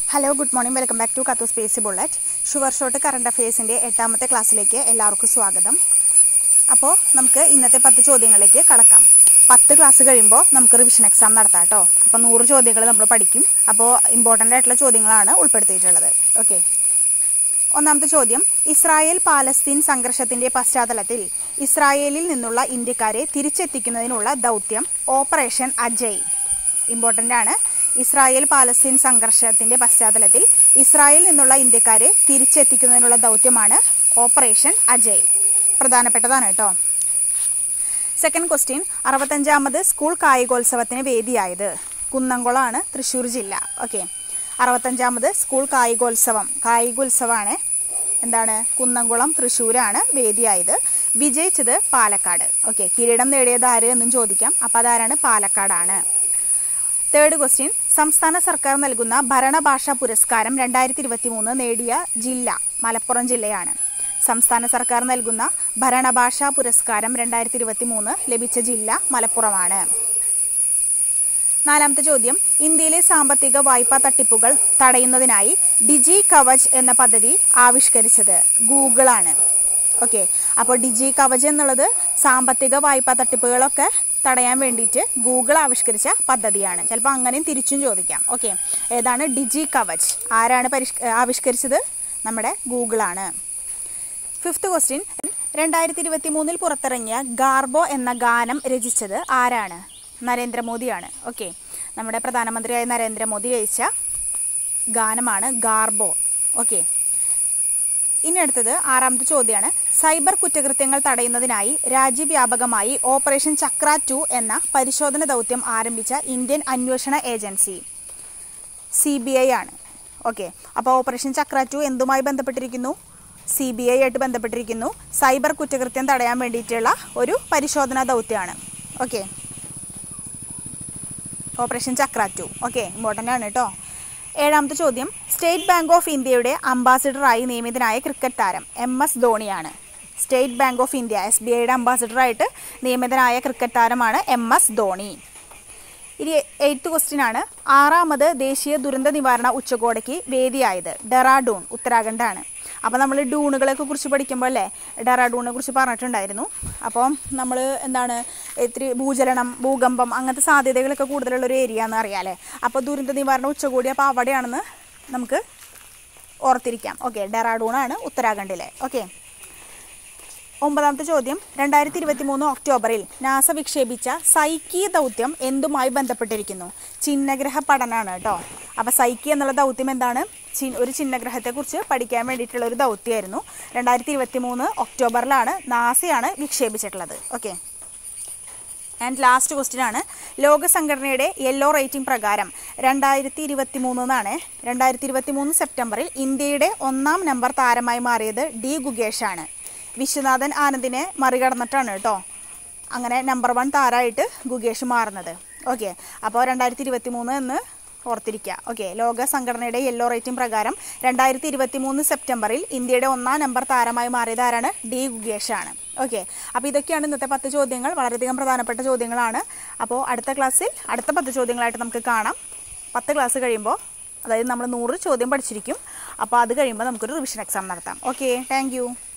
hello good morning welcome back to കത്തു space bullet sure shot current അഫയേഴ്സിൻ്റെ എട്ടാമത്തെ ക്ലാസ്സിലേക്ക് എല്ലാവർക്കും സ്വാഗതം അപ്പോൾ നമുക്ക് ഇന്നത്തെ പത്ത് ചോദ്യങ്ങളിലേക്ക് കടക്കാം പത്ത് ക്ലാസ് കഴിയുമ്പോൾ നമുക്ക് റിവിഷൻ എക്സാം നടത്താം കേട്ടോ അപ്പോൾ നൂറ് ചോദ്യങ്ങൾ നമ്മൾ പഠിക്കും അപ്പോൾ ഇമ്പോർട്ടൻ്റ് ആയിട്ടുള്ള ചോദ്യങ്ങളാണ് ഉൾപ്പെടുത്തിയിട്ടുള്ളത് ഓക്കെ ഒന്നാമത്തെ ചോദ്യം ഇസ്രായേൽ പാലസ്തീൻ സംഘർഷത്തിന്റെ പശ്ചാത്തലത്തിൽ ഇസ്രായേലിൽ നിന്നുള്ള ഇന്ത്യക്കാരെ തിരിച്ചെത്തിക്കുന്നതിനുള്ള ദൗത്യം ഓപ്പറേഷൻ അജയ് ഇമ്പോർട്ടൻ്റ് ആണ് ഇസ്രായേൽ പാലസ്തീൻ സംഘർഷത്തിന്റെ പശ്ചാത്തലത്തിൽ ഇസ്രായേലിൽ നിന്നുള്ള ഇന്ത്യക്കാരെ തിരിച്ചെത്തിക്കുന്നതിനുള്ള ദൗത്യമാണ് ഓപ്പറേഷൻ അജയ് പ്രധാനപ്പെട്ടതാണ് കേട്ടോ സെക്കൻഡ് ക്വസ്റ്റ്യൻ അറുപത്തഞ്ചാമത് സ്കൂൾ കായികോത്സവത്തിന് വേദിയായത് കുന്നംകുളമാണ് തൃശ്ശൂർ ജില്ല ഓക്കെ അറുപത്തഞ്ചാമത് സ്കൂൾ കായികോത്സവം കായികോത്സവമാണ് എന്താണ് കുന്നംകുളം തൃശ്ശൂരാണ് വേദിയായത് വിജയിച്ചത് പാലക്കാട് ഓക്കെ കിരീടം നേടിയത് ആര് എന്നും ചോദിക്കാം അപ്പോൾ അതാരാണ് പാലക്കാടാണ് തേർഡ് ക്വസ്റ്റ്യൻ സംസ്ഥാന സർക്കാർ നൽകുന്ന ഭരണഭാഷാ പുരസ്കാരം രണ്ടായിരത്തി ഇരുപത്തി മൂന്ന് നേടിയ ജില്ല മലപ്പുറം ജില്ലയാണ് സംസ്ഥാന സർക്കാർ നൽകുന്ന ഭരണഭാഷാ പുരസ്കാരം രണ്ടായിരത്തി ഇരുപത്തി മൂന്ന് ലഭിച്ച ജില്ല മലപ്പുറമാണ് നാലാമത്തെ ചോദ്യം ഇന്ത്യയിലെ സാമ്പത്തിക വായ്പാ തട്ടിപ്പുകൾ തടയുന്നതിനായി ഡിജി കവച് എന്ന പദ്ധതി ആവിഷ്കരിച്ചത് ഗൂഗിളാണ് ഓക്കെ അപ്പോൾ ഡിജി കവച് എന്നുള്ളത് സാമ്പത്തിക വായ്പാ തട്ടിപ്പുകളൊക്കെ തടയാൻ വേണ്ടിയിട്ട് ഗൂഗിൾ ആവിഷ്കരിച്ച പദ്ധതിയാണ് ചിലപ്പോൾ അങ്ങനെയും തിരിച്ചും ചോദിക്കാം ഓക്കെ ഏതാണ് ഡിജി കവച് ആരാണ് പരിഷ് ആവിഷ്കരിച്ചത് നമ്മുടെ ഗൂഗിളാണ് ഫിഫ്ത്ത് ക്വസ്റ്റ്യൻ രണ്ടായിരത്തി ഇരുപത്തി മൂന്നിൽ പുറത്തിറങ്ങിയ ഗാർബോ എന്ന ഗാനം രചിച്ചത് ആരാണ് നരേന്ദ്രമോദിയാണ് ഓക്കെ നമ്മുടെ പ്രധാനമന്ത്രിയായ നരേന്ദ്രമോദി രചിച്ച ഗാനമാണ് ഗാർബോ ഓക്കെ ഇനി അടുത്തത് ആറാമത്തെ ചോദ്യമാണ് സൈബർ കുറ്റകൃത്യങ്ങൾ തടയുന്നതിനായി രാജ്യവ്യാപകമായി ഓപ്പറേഷൻ ചക്ര ടു എന്ന പരിശോധന ദൗത്യം ആരംഭിച്ച ഇന്ത്യൻ അന്വേഷണ ഏജൻസി സി ബി ഐ ആണ് ഓക്കെ അപ്പോൾ ഓപ്പറേഷൻ ചക്ര ടു എന്തുമായി ബന്ധപ്പെട്ടിരിക്കുന്നു സി ബി ഐ ആയിട്ട് ബന്ധപ്പെട്ടിരിക്കുന്നു സൈബർ കുറ്റകൃത്യം തടയാൻ വേണ്ടിയിട്ടുള്ള ഒരു പരിശോധനാ ദൗത്യമാണ് okay operation Chakra two okay important ആണ് കേട്ടോ ഏഴാമത്തെ ചോദ്യം സ്റ്റേറ്റ് ബാങ്ക് ഓഫ് ഇന്ത്യയുടെ അംബാസിഡറായി നിയമിതനായ ക്രിക്കറ്റ് താരം എം എസ് ധോണിയാണ് state bank of India S B ഐയുടെ അംബാസിഡറായിട്ട് നിയമിതനായ ക്രിക്കറ്റ് താരമാണ് എം എസ് ധോണി ഇനി എയ്ത്ത് ക്വസ്റ്റ്യൻ ആണ് ആറാമത് ദേശീയ ദുരന്ത നിവാരണ ഉച്ചകോടിക്ക് വേദിയായത് ഡെറാഡൂൺ ഉത്തരാഖണ്ഡാണ് അപ്പോൾ നമ്മൾ ഡൂണുകളെയൊക്കെ കുറിച്ച് പഠിക്കുമ്പോൾ അല്ലേ ഡെറാഡൂണിനെ കുറിച്ച് പറഞ്ഞിട്ടുണ്ടായിരുന്നു അപ്പോൾ നമ്മൾ എന്താണ് ഇത്തിരി ഭൂചലനം ഭൂകമ്പം അങ്ങനത്തെ സാധ്യതകളൊക്കെ കൂടുതലുള്ള ഒരു ഏരിയ എന്ന് അറിയാമല്ലേ അപ്പോൾ ദുരന്ത നിവാരണ ഉച്ചകോടി അപ്പോൾ അവിടെയാണെന്ന് നമുക്ക് ഓർത്തിരിക്കാം ഓക്കെ ഡെറാഡൂണാണ് ഉത്തരാഖണ്ഡിലെ ഓക്കെ ഒമ്പതാമത്തെ ചോദ്യം രണ്ടായിരത്തി ഇരുപത്തി മൂന്ന് ഒക്ടോബറിൽ നാസ വിക്ഷേപിച്ച സൈക്കി ദൗത്യം എന്തുമായി ബന്ധപ്പെട്ടിരിക്കുന്നു ചിഹ്നഗ്രഹ പഠനമാണ് കേട്ടോ അപ്പോൾ സൈക്കി എന്നുള്ള ദൗത്യം എന്താണ് ചി ഒരു ചിഹ്നഗ്രഹത്തെക്കുറിച്ച് പഠിക്കാൻ വേണ്ടിയിട്ടുള്ള ഒരു ദൗത്യമായിരുന്നു രണ്ടായിരത്തി ഇരുപത്തി മൂന്ന് ഒക്ടോബറിലാണ് നാസയാണ് വിക്ഷേപിച്ചിട്ടുള്ളത് ഓക്കെ ആൻഡ് ലാസ്റ്റ് ക്വസ്റ്റ്യൻ ആണ് ലോക സംഘടനയുടെ യെല്ലോ റേറ്റിംഗ് പ്രകാരം രണ്ടായിരത്തി ഇരുപത്തി മൂന്ന് എന്നാണ് രണ്ടായിരത്തി ഇരുപത്തി മൂന്ന് സെപ്റ്റംബറിൽ ഇന്ത്യയുടെ ഒന്നാം നമ്പർ താരമായി മാറിയത് ഡി ഗുഗേഷാണ് വിശ്വനാഥൻ ആനന്ദിനെ മറികടന്നിട്ടാണ് കേട്ടോ അങ്ങനെ നമ്പർ വൺ താരമായിട്ട് ഗുഗേഷ് മാറുന്നത് ഓക്കെ അപ്പോൾ രണ്ടായിരത്തി ഇരുപത്തി മൂന്ന് എന്ന് ഓർത്തിരിക്കുക ഓക്കെ ലോക സംഘടനയുടെ യെല്ലോ റേറ്റിംഗ് പ്രകാരം രണ്ടായിരത്തി ഇരുപത്തി മൂന്ന് സെപ്റ്റംബറിൽ ഇന്ത്യയുടെ ഒന്നാം നമ്പർ താരമായി മാറിയത് ആരാണ് ഡി ഗുഗേഷാണ് ഓക്കെ അപ്പോൾ ഇതൊക്കെയാണ് ഇന്നത്തെ പത്ത് ചോദ്യങ്ങൾ വളരെയധികം പ്രധാനപ്പെട്ട ചോദ്യങ്ങളാണ് അപ്പോൾ അടുത്ത ക്ലാസ്സിൽ അടുത്ത പത്ത് ചോദ്യങ്ങളായിട്ട് നമുക്ക് കാണാം പത്ത് ക്ലാസ് കഴിയുമ്പോൾ അതായത് നമ്മൾ നൂറ് ചോദ്യം പഠിച്ചിരിക്കും അപ്പോൾ അത് കഴിയുമ്പോൾ നമുക്കൊരു റിവിഷൻ എക്സാം നടത്താം ഓക്കെ താങ്ക്